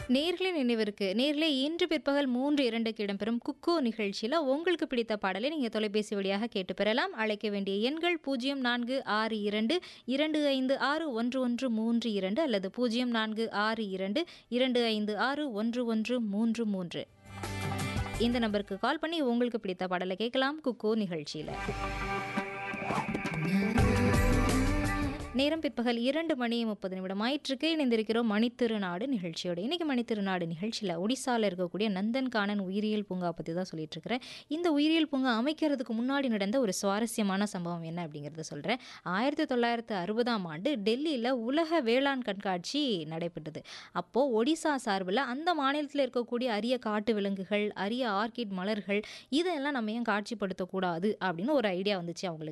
நேர்களே நினைவிற்கு நேர்களே இன்று பிற்பகல் மூன்று இரண்டுக்கு இடம்பெறும் குக்கோ நிகழ்ச்சியில் உங்களுக்கு பிடித்த பாடலை நீங்கள் தொலைபேசி வழியாக கேட்டு பெறலாம் அழைக்க வேண்டிய எண்கள் பூஜ்ஜியம் நான்கு ஆறு இரண்டு இரண்டு ஐந்து ஆறு ஒன்று ஒன்று மூன்று இரண்டு அல்லது பூஜ்ஜியம் நான்கு ஆறு இரண்டு இரண்டு ஐந்து ஆறு ஒன்று ஒன்று மூன்று மூன்று இந்த நம்பருக்கு கால் பண்ணி உங்களுக்கு பிடித்த பாடலை கேட்கலாம் குக்கோ நிகழ்ச்சியில் நேரம் பிற்பகல் இரண்டு மணி முப்பது நிமிடம் ஆயிற்றுக்கு இணைந்திருக்கிறோம் மணித்திருநாடு நிகழ்ச்சியோட இன்னைக்கு மணித்திருநாடு நிகழ்ச்சியில் ஒடிசாவில் இருக்கக்கூடிய நந்தன்கானன் உயிரியல் பூங்கா பற்றி தான் சொல்லிட்டு இருக்கிறேன் இந்த உயிரியல் பூங்கா அமைக்கிறதுக்கு முன்னாடி நடந்த ஒரு சுவாரஸ்யமான சம்பவம் என்ன அப்படிங்கிறத சொல்கிறேன் ஆயிரத்தி தொள்ளாயிரத்து அறுபதாம் ஆண்டு டெல்லியில் உலக வேளாண் கண்காட்சி நடைபெற்றது அப்போது ஒடிசா சார்பில் அந்த மாநிலத்தில் இருக்கக்கூடிய அரிய காட்டு விலங்குகள் அரிய ஆர்கிட் மலர்கள் இதெல்லாம் நம்ம ஏன் காட்சிப்படுத்தக்கூடாது அப்படின்னு ஒரு ஐடியா வந்துச்சு அவங்களுக்கு